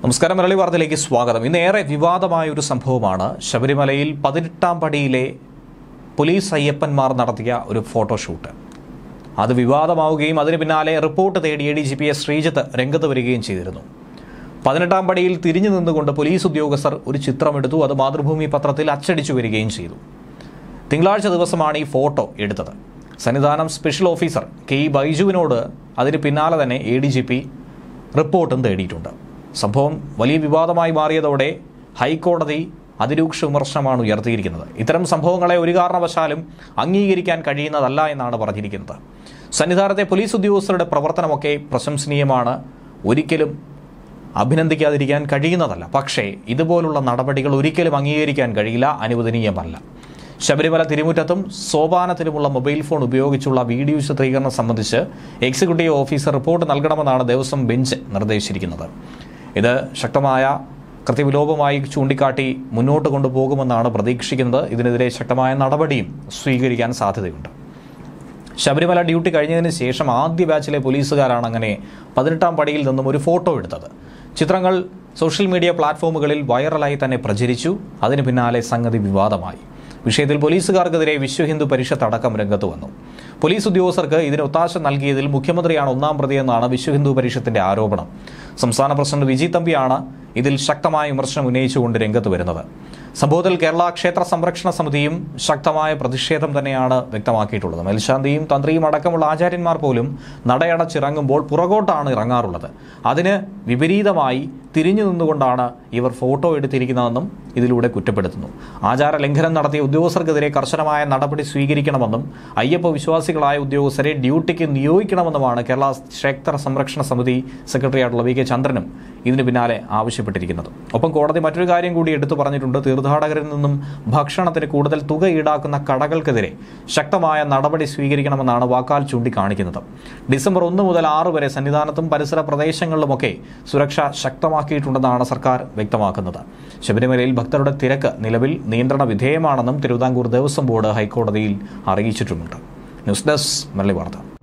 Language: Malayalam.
നമസ്കാരം മലയാളി വാർത്തയിലേക്ക് സ്വാഗതം ഇന്ന് ഏറെ വിവാദമായ ഒരു സംഭവമാണ് ശബരിമലയിൽ പതിനെട്ടാം പടിയിലെ പോലീസ് അയ്യപ്പന്മാർ നടത്തിയ ഒരു ഫോട്ടോഷൂട്ട് അത് വിവാദമാവുകയും അതിന് പിന്നാലെ റിപ്പോർട്ട് തേടി A D G P S Sreejith രംഗത്ത് വരികയും ചെയ്തിരുന്നു പതിനെട്ടാം പടിയിൽ തിരിഞ്ഞു നിന്നുകൊണ്ട് പോലീസ് ഉദ്യോഗസ്ഥർ ഒരു ചിത്രമെടുത്തു അത് മാതൃഭൂമി പത്രത്തിൽ അച്ചടിച്ചു വരികയും ചെയ്തു തിങ്കളാഴ്ച ദിവസമാണ് ഈ ഫോട്ടോ എടുത്തത് Sannidhanam special officer K E ബൈജുവിനോട് അതിന് പിന്നാലെ തന്നെ എ ഡി ജി പി റിപ്പോർട്ടും തേടിയിട്ടുണ്ട് സംഭവം വലിയ വിവാദമായി മാറിയതോടെ ഹൈക്കോടതി അതിരൂക്ഷ വിമർശനമാണ് ഉയർത്തിയിരിക്കുന്നത് ഇത്തരം സംഭവങ്ങളെ ഒരു കാരണവശാലും അംഗീകരിക്കാൻ കഴിയുന്നതല്ല എന്നാണ് പറഞ്ഞിരിക്കുന്നത് സന്നിധാനത്തെ പോലീസ് ഉദ്യോഗസ്ഥരുടെ പ്രവർത്തനമൊക്കെ പ്രശംസനീയമാണ് ഒരിക്കലും അഭിനന്ദിക്കാതിരിക്കാൻ കഴിയുന്നതല്ല പക്ഷേ ഇതുപോലുള്ള നടപടികൾ ഒരിക്കലും അംഗീകരിക്കാൻ കഴിയില്ല അനുവദനീയമല്ല ശബരിമല തിരുമുറ്റത്തും സോപാനത്തിലുമുള്ള മൊബൈൽ ഫോൺ ഉപയോഗിച്ചുള്ള വീഡിയോ ചിത്രീകരണം സംബന്ധിച്ച് എക്സിക്യൂട്ടീവ് ഓഫീസർ റിപ്പോർട്ട് നൽകണമെന്നാണ് ദേവസ്വം ബെഞ്ച് നിർദ്ദേശിച്ചിരിക്കുന്നത് ഇത് ശക്തമായ കൃത്യവിലോപമായി ചൂണ്ടിക്കാട്ടി മുന്നോട്ട് കൊണ്ടുപോകുമെന്നാണ് പ്രതീക്ഷിക്കുന്നത് ഇതിനെതിരെ ശക്തമായ നടപടിയും സ്വീകരിക്കാൻ സാധ്യതയുണ്ട് ശബരിമല ഡ്യൂട്ടി കഴിഞ്ഞതിന് ശേഷം ആദ്യ ബാച്ചിലെ പോലീസുകാരാണ് അങ്ങനെ പതിനെട്ടാം പടിയിൽ നിന്നും ഒരു ഫോട്ടോ എടുത്തത് ചിത്രങ്ങൾ സോഷ്യൽ മീഡിയ പ്ലാറ്റ്ഫോമുകളിൽ വൈറലായി തന്നെ പ്രചരിച്ചു അതിന് പിന്നാലെ സംഗതി വിവാദമായി വിഷയത്തിൽ പോലീസുകാർക്കെതിരെ വിശ്വ ഹിന്ദു പരിഷത്ത് അടക്കം രംഗത്ത് വന്നു പോലീസ് ഉദ്യോഗസ്ഥർക്ക് ഇതിന് ഒത്താശ നൽകിയതിൽ മുഖ്യമന്ത്രിയാണ് ഒന്നാം പ്രതിയെന്നാണ് വിശ്വ ഹിന്ദു പരിഷത്തിന്റെ ആരോപണം സംസ്ഥാന പ്രസിഡന്റ് വിജി തമ്പിയാണ് ഇതിൽ ശക്തമായ വിമർശനം ഉന്നയിച്ചുകൊണ്ട് രംഗത്ത് വരുന്നത് സംഭവത്തിൽ കേരള ക്ഷേത്ര സംരക്ഷണ സമിതിയും ശക്തമായ പ്രതിഷേധം തന്നെയാണ് വ്യക്തമാക്കിയിട്ടുള്ളത് മേൽശാന്തിയും തന്ത്രിയും അടക്കമുള്ള ആചാര്യന്മാർ പോലും നടയടച്ചിറങ്ങുമ്പോൾ പുറകോട്ടാണ് ഇറങ്ങാറുള്ളത് അതിന് വിപരീതമായി തിരിഞ്ഞു നിന്നുകൊണ്ടാണ് ഇവർ ഫോട്ടോ എടുത്തിരിക്കുന്നതെന്നും ഇതിലൂടെ കുറ്റപ്പെടുത്തുന്നു ആചാര ലംഘനം നടത്തിയ ഉദ്യോഗസ്ഥർക്കെതിരെ കർശനമായ നടപടി സ്വീകരിക്കണമെന്നും അയ്യപ്പ വിശ്വാസികളായ ഉദ്യോഗസ്ഥരെ ഡ്യൂട്ടിക്ക് നിയോഗിക്കണമെന്നുമാണ് കേരള ക്ഷേത്ര സംരക്ഷണ സമിതി സെക്രട്ടറിയായിട്ടുള്ള വി കെ ചന്ദ്രനും ഇതിന് പിന്നാലെ ആവശ്യപ്പെട്ടിരിക്കുന്നത് ഒപ്പം കോടതി മറ്റൊരു കാര്യം കൂടി എടുത്തു പറഞ്ഞിട്ടുണ്ട് തീർത്ഥാടകരിൽ നിന്നും ഭക്ഷണത്തിന് കൂടുതൽ തുക ഈടാക്കുന്ന കടകൾക്കെതിരെ ശക്തമായ നടപടി സ്വീകരിക്കണമെന്നാണ് വാക്കാൽ ചൂണ്ടിക്കാണിക്കുന്നത് ഡിസംബർ ഒന്ന് മുതൽ ആറ് വരെ സന്നിധാനത്തും പരിസര പ്രദേശങ്ങളിലുമൊക്കെ സുരക്ഷ ശക്തമാക്കിയിട്ടുണ്ടെന്നാണ് സർക്കാർ വ്യക്തമാക്കുന്നത് ശബരിമലയിൽ ഭക്തരുടെ തിരക്ക് നിലവിൽ നിയന്ത്രണ വിധേയമാണെന്നും തിരുവിതാംകൂർ ദേവസ്വം ബോർഡ് ഹൈക്കോടതിയിൽ അറിയിച്ചിട്ടുമുണ്ട് ന്യൂസ് ഡെസ്ക് മല്ലി വാർത്ത